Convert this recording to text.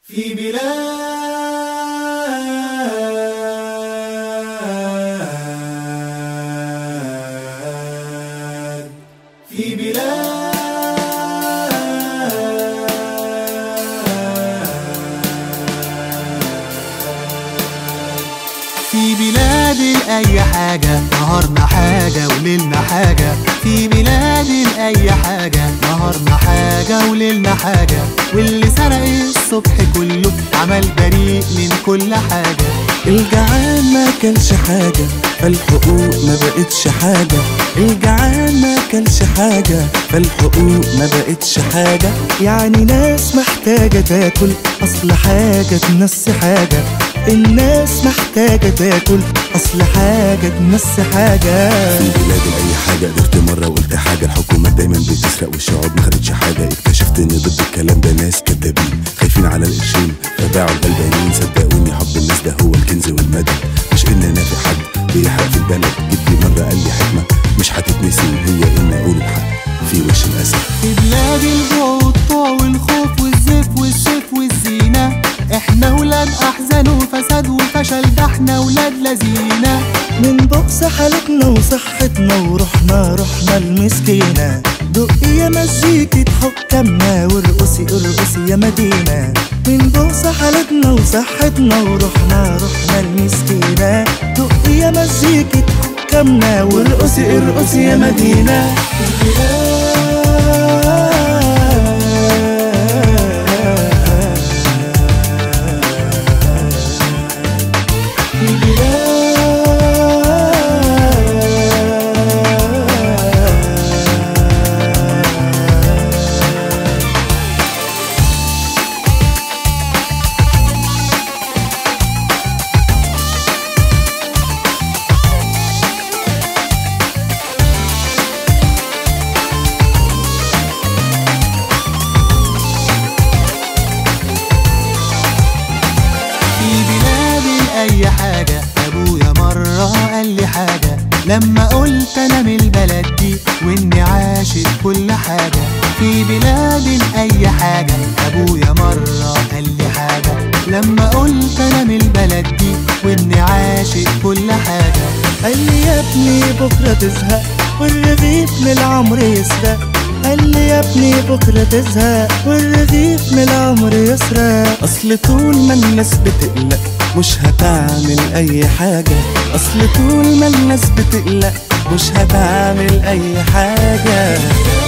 في بلاد في بلاد في بلاد أي حاجة نهارنا حاجة وليلنا حاجة في بلاد أي حاجة نهارنا حاجة وليلنا حاجة واللي سرق الصبح كله عمل بريء من كل حاجة الجعان ما كلش حاجة فالحقوق ما بقتش حاجة الجعان ما كلش حاجة فالحقوق ما بقتش حاجة يعني ناس محتاجة تاكل أصل حاجة تنسي حاجة الناس محتاجة تاكل أصل حاجة تنسي حاجة في بلاد اي حاجه قدرت مره وقلت حاجه الحكومه دايما بتسرق والشعوب ما خدتش حاجه اكتشفت ان ضد الكلام ده ناس كدابين خايفين على القرشين فباعوا الغلبانين صدقوني حب الناس ده هو الكنز والمدى مش ان انا في حد بيحرق في البلد جدي مره قال لي حكمه مش هتتنسي هي ان اقول الحق في وش الاسد في بلاد الجوع والطوع والخوف والزيف والسيف والزينة احنا ولاد احزان وفساد وفشل ده احنا ولاد لذينة من بؤس حالتنا وصحتنا وروحنا روحنا المسكينة دقي يا مزيكة حكامنا وارقصي ارقصي يا مدينة من بؤس حالتنا وصحتنا وروحنا روحنا المسكينة دقي يا مزيكة حكامنا وارقصي ارقصي يا مدينة في بلادي اي حاجة ابويا مرة قال لي حاجة لما قلت انا من البلد دي واني عاشق كل حاجة في بلادي اي حاجة ابويا مرة قال لي حاجة لما قلت انا من البلد دي واني عاشق كل حاجة قال لي يا ابني بكرة تزهق والرغيف من العمر يسرق قال لي يا ابني بكرة تزهق والرغيف من العمر يسرق أصل طول ما الناس بتقلق مش هتعمل أي حاجة أصل طول ما الناس بتقلق مش هتعمل أي حاجة